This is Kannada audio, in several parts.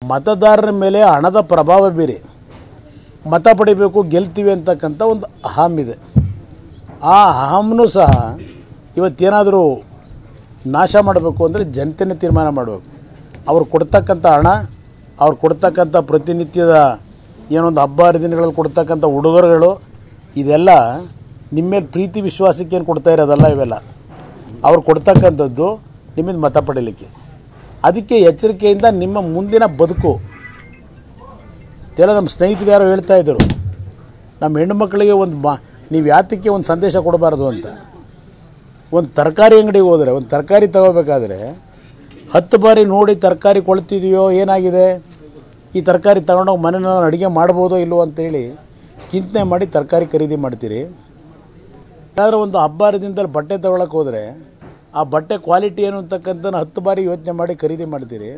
ಮತದಾರರ ಮೇಲೆ ಹಣದ ಪ್ರಭಾವ ಬೀರಿ ಮತ ಪಡಿಬೇಕು ಗೆಲ್ತೀವಿ ಅಂತಕ್ಕಂಥ ಒಂದು ಅಹಂ ಇದೆ ಆ ಅಹಂನೂ ಸಹ ಇವತ್ತೇನಾದರೂ ನಾಶ ಮಾಡಬೇಕು ಅಂದರೆ ಜನತೆನೇ ತೀರ್ಮಾನ ಮಾಡಬೇಕು ಅವ್ರು ಕೊಡ್ತಕ್ಕಂಥ ಹಣ ಅವ್ರು ಕೊಡ್ತಕ್ಕಂಥ ಪ್ರತಿನಿತ್ಯದ ಏನೊಂದು ಹಬ್ಬ ಹರಿದಿನಗಳಲ್ಲಿ ಕೊಡ್ತಕ್ಕಂಥ ಉಡುಗೊರೆಗಳು ಇದೆಲ್ಲ ನಿಮ್ಮ ಮೇಲೆ ಪ್ರೀತಿ ವಿಶ್ವಾಸಕ್ಕೆ ಏನು ಕೊಡ್ತಾ ಇರೋದಲ್ಲ ಇವೆಲ್ಲ ಅವ್ರು ಕೊಡ್ತಕ್ಕಂಥದ್ದು ನಿಮ್ಮಿಂದ ಮತ ಪಡೀಲಿಕ್ಕೆ ಅದಕ್ಕೆ ಎಚ್ಚರಿಕೆಯಿಂದ ನಿಮ್ಮ ಮುಂದಿನ ಬದುಕು ಎಲ್ಲ ನಮ್ಮ ಸ್ನೇಹಿತರು ಯಾರೋ ಹೇಳ್ತಾ ಇದ್ದರು ನಮ್ಮ ಹೆಣ್ಣುಮಕ್ಕಳಿಗೆ ಒಂದು ಮಾ ನೀವು ಯಾತಕ್ಕೆ ಒಂದು ಸಂದೇಶ ಕೊಡಬಾರ್ದು ಅಂತ ಒಂದು ತರಕಾರಿ ಅಂಗಡಿಗೆ ಹೋದರೆ ಒಂದು ತರಕಾರಿ ತಗೋಬೇಕಾದ್ರೆ ಹತ್ತು ಬಾರಿ ನೋಡಿ ತರಕಾರಿ ಕೊಳ್ತಿದೆಯೋ ಏನಾಗಿದೆ ಈ ತರಕಾರಿ ತಗೊಂಡೋಗಿ ಮನೆಯಲ್ಲಿ ಅಡುಗೆ ಮಾಡ್ಬೋದೋ ಇಲ್ವೋ ಅಂತೇಳಿ ಚಿಂತನೆ ಮಾಡಿ ತರಕಾರಿ ಖರೀದಿ ಮಾಡ್ತೀರಿ ಏನಾದರೂ ಒಂದು ಹಬ್ಬ ಹರಿದಿನದಲ್ಲಿ ಬಟ್ಟೆ ತಗೊಳಕ್ಕೆ ಹೋದರೆ ಆ ಬಟ್ಟೆ ಕ್ವಾಲಿಟಿ ಏನು ಅಂತಕ್ಕಂಥ ಹತ್ತು ಬಾರಿ ಯೋಚನೆ ಮಾಡಿ ಖರೀದಿ ಮಾಡ್ತೀರಿ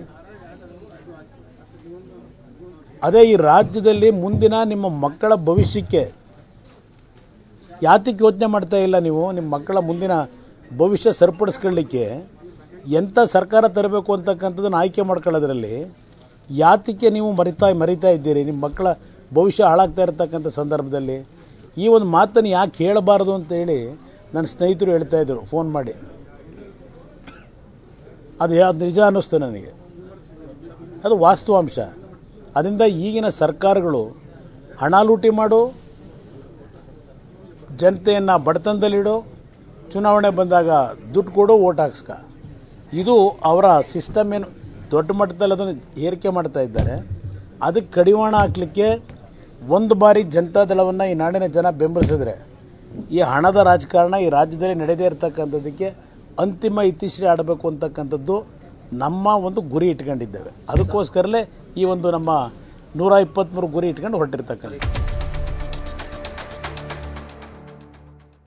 ಅದೇ ಈ ರಾಜ್ಯದಲ್ಲಿ ಮುಂದಿನ ನಿಮ್ಮ ಮಕ್ಕಳ ಭವಿಷ್ಯಕ್ಕೆ ಯಾತಕ್ಕೆ ಯೋಚನೆ ಮಾಡ್ತಾ ಇಲ್ಲ ನೀವು ನಿಮ್ಮ ಮಕ್ಕಳ ಮುಂದಿನ ಭವಿಷ್ಯ ಸರಿಪಡಿಸ್ಕೊಳ್ಳಿಕ್ಕೆ ಎಂಥ ಸರ್ಕಾರ ತರಬೇಕು ಅಂತಕ್ಕಂಥದ್ದನ್ನು ಆಯ್ಕೆ ಮಾಡ್ಕೊಳ್ಳೋದ್ರಲ್ಲಿ ಯಾತಕ್ಕೆ ನೀವು ಮರಿತಾ ಮರಿತಾ ಇದ್ದೀರಿ ನಿಮ್ಮ ಮಕ್ಕಳ ಭವಿಷ್ಯ ಹಾಳಾಗ್ತಾ ಇರತಕ್ಕಂಥ ಸಂದರ್ಭದಲ್ಲಿ ಈ ಒಂದು ಮಾತನ್ನು ಯಾಕೆ ಹೇಳಬಾರ್ದು ಅಂತೇಳಿ ನನ್ನ ಸ್ನೇಹಿತರು ಹೇಳ್ತಾ ಇದ್ದರು ಫೋನ್ ಮಾಡಿ ಅದು ಯಾ- ಅದು ನಿಜ ಅನ್ನಿಸ್ತು ನನಗೆ ಅದು ವಾಸ್ತವಾಂಶ ಅದರಿಂದ ಈಗಿನ ಸರ್ಕಾರಗಳು ಹಣ ಲೂಟಿ ಮಾಡು ಜನತೆಯನ್ನು ಬಡತನದಲ್ಲಿಡು ಚುನಾವಣೆ ಬಂದಾಗ ದುಡ್ಡು ಕೊಡು ಓಟ್ ಹಾಕ್ಸ್ಕ ಇದು ಅವರ ಸಿಸ್ಟಮ್ ಏನು ದೊಡ್ಡ ಮಟ್ಟದಲ್ಲಿ ಅದನ್ನು ಏರಿಕೆ ಮಾಡ್ತಾ ಇದ್ದಾರೆ ಅದಕ್ಕೆ ಕಡಿವಾಣ ಹಾಕಲಿಕ್ಕೆ ಒಂದು ಬಾರಿ ಜನತಾದಳವನ್ನು ಈ ನಾಡಿನ ಜನ ಬೆಂಬಲಿಸಿದ್ರೆ ಈ ಹಣದ ರಾಜಕಾರಣ ಈ ರಾಜ್ಯದಲ್ಲಿ ನಡೆದೇ ಇರತಕ್ಕಂಥದ್ದಕ್ಕೆ ಅಂತಿಮ ಇತಿಶ್ರೀ ಆಡಬೇಕು ಅಂತಕ್ಕಂಥದ್ದು ನಮ್ಮ ಒಂದು ಗುರಿ ಇಟ್ಕೊಂಡಿದ್ದೇವೆ ಅದಕ್ಕೋಸ್ಕರಲೇ ಈ ಒಂದು ನಮ್ಮ ನೂರ ಇಪ್ಪತ್ತ್ಮೂರು ಗುರಿ ಇಟ್ಕೊಂಡು ಹೊರಟಿರ್ತಕ್ಕಂಥ